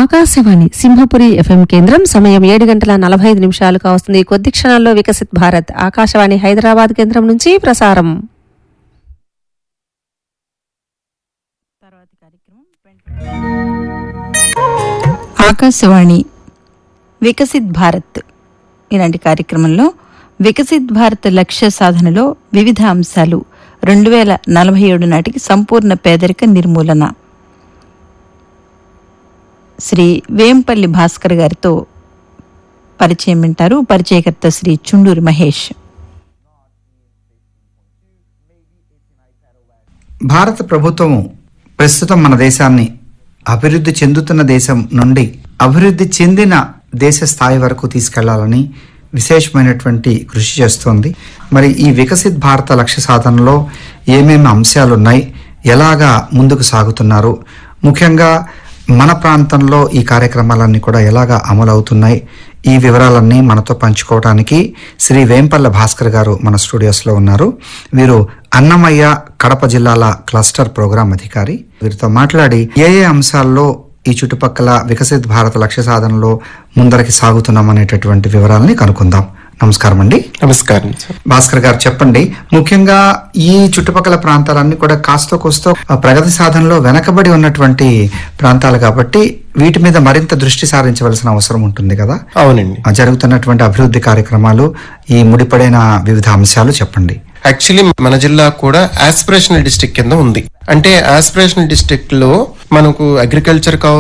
Akashvani Simhapuri FM కేంద్రం సమయం ఏడు గంటల నలభై ఐదు నిమిషాలు కావస్తుంది కొద్ది క్షణాల్లో వికసిత్ భారత్ ఆకాశవాణి హైదరాబాద్ కేంద్రం నుంచి ప్రసారం ఆకాశవాణి వికసిత్ భారత్ ఇలాంటి కార్యక్రమంలో వికసిత్ భారత్ లక్ష్య సాధనలో వివిధ అంశాలు రెండు వేల నలభై ఏడు నాటికి సంపూర్ణ పేదరిక నిర్మూలన శ్రీ వేంపల్లి భాస్కర్ గారితో పరిచయం వింటారు పరిచయకర్త శ్రీ చుండూరి మహేష్ భారత ప్రభుత్వం ప్రస్తుతం మన దేశాన్ని అభివృద్ధి చెందుతున్న దేశం నుండి అభివృద్ధి చెందిన దేశ స్థాయి వరకు తీసుకెళ్లాలని విశేషమైనటువంటి కృషి చేస్తోంది మరి ఈ వికసిత్ భారత లక్ష్య సాధనలో ఏమేమి అంశాలు ఉన్నాయి ఎలాగా ముందుకు సాగుతున్నారు ముఖ్యంగా మన ప్రాంతంలో ఈ కార్యక్రమాలన్నీ కూడా ఎలాగా అమలు అవుతున్నాయి ఈ వివరాలన్నీ మనతో పంచుకోవడానికి శ్రీ వేంపల్ల భాస్కర్ గారు మన స్టూడియోస్లో ఉన్నారు వీరు అన్నమయ్య కడప జిల్లాల క్లస్టర్ ప్రోగ్రాం అధికారి వీరితో మాట్లాడి ఏ ఏ అంశాల్లో ఈ చుట్టుపక్కల వికసిత్ భారత లక్ష్య సాధనలో ముందరికి సాగుతున్నాం అనేటటువంటి వివరాలని కనుక్కుందాం నమస్కారం అండి నమస్కారం సార్ భాస్కర్ గారు చెప్పండి ముఖ్యంగా ఈ చుట్టుపక్కల ప్రాంతాలన్నీ కూడా కాస్తో కోస్తో ఆ ప్రగతి సాధనలో వెనకబడి ఉన్నటువంటి ప్రాంతాలు కాబట్టి వీటి మీద మరింత దృష్టి సారించవలసిన అవసరం ఉంటుంది కదా అవునండి ఆ జరుగుతున్నటువంటి అభివృద్ధి కార్యక్రమాలు ఈ ముడిపడిన వివిధ అంశాలు చెప్పండి యాక్చువల్లీ మన జిల్లా కూడా ఆస్పిరేషనల్ డిస్ట్రిక్ట్ కింద ఉంది అంటే ఆస్పిరేషనల్ డిస్ట్రిక్ట్ లో మనకు అగ్రికల్చర్ కావచ్చు